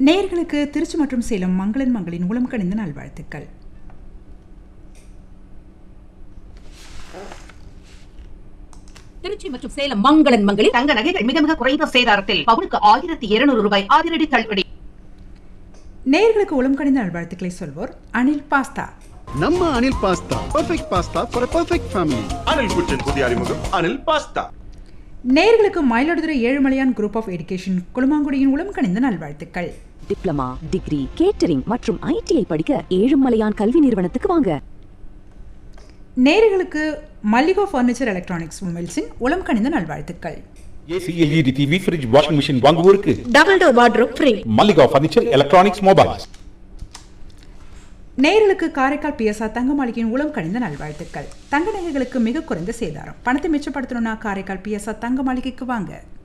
நேயர்களுக்கு திருச்சி மற்றும் சேலம் மங்களன் மங்களின் உளம் கணிந்த நல்வாழ்த்துக்கள் திருச்சி மற்றும் சேலம் மங்களன் மங்களில் தங்க நகைகள் மிக மிக குறைந்த சேதாரத்தில் பவுனுக்கு ஆயிரத்தி இருநூறு ரூபாய் அதிரடி தள்ளுபடி நேயர்களுக்கு உளம் கணிந்த நல்வாழ்த்துக்களை சொல்வோர் அனில் பாஸ்தா ನಮ್ಮ Anil pasta perfect pasta for perfect family Anil kitchen புதிய அறிமுகம் அனில் பாஸ்தா நேயர்களுக்கு Mayiladuthurai Ezhumalaiyan group of education குளுமாங்குடியின் உளம் கணிந்த நல்வாழ்த்துக்கள் டிப்ளமா டிகிரி கேட்டரிங் மற்றும் ஐடிஐ படிக்க ஏழுமலையான் கல்வி நிறுவனத்துக்கு வாங்க நேயர்களுக்கு மல்லிகோ ஃபர்னிச்சர் எலக்ட்ரானிக்ஸ் உமெல்ஸின் உளம் கணிந்த நல்வாழ்த்துக்கள் AC LED TV fridge washing machine வாங்குவோருக்கு double door wardrobe free Mallika furniture electronics mobiles நேயர்களுக்கு காரைக்கால் பிஎஸ்ஆர் தங்க மாளிகையின் உளம் கணிந்த நல்வாழ்த்துக்கள் தங்க நகைகளுக்கு மிக குறைந்த சேதாரம் பணத்தை மிச்சப்படுத்தணும்னா காரைக்கால் பிஎஸ்ஆர் தங்க மாளிகைக்கு வாங்க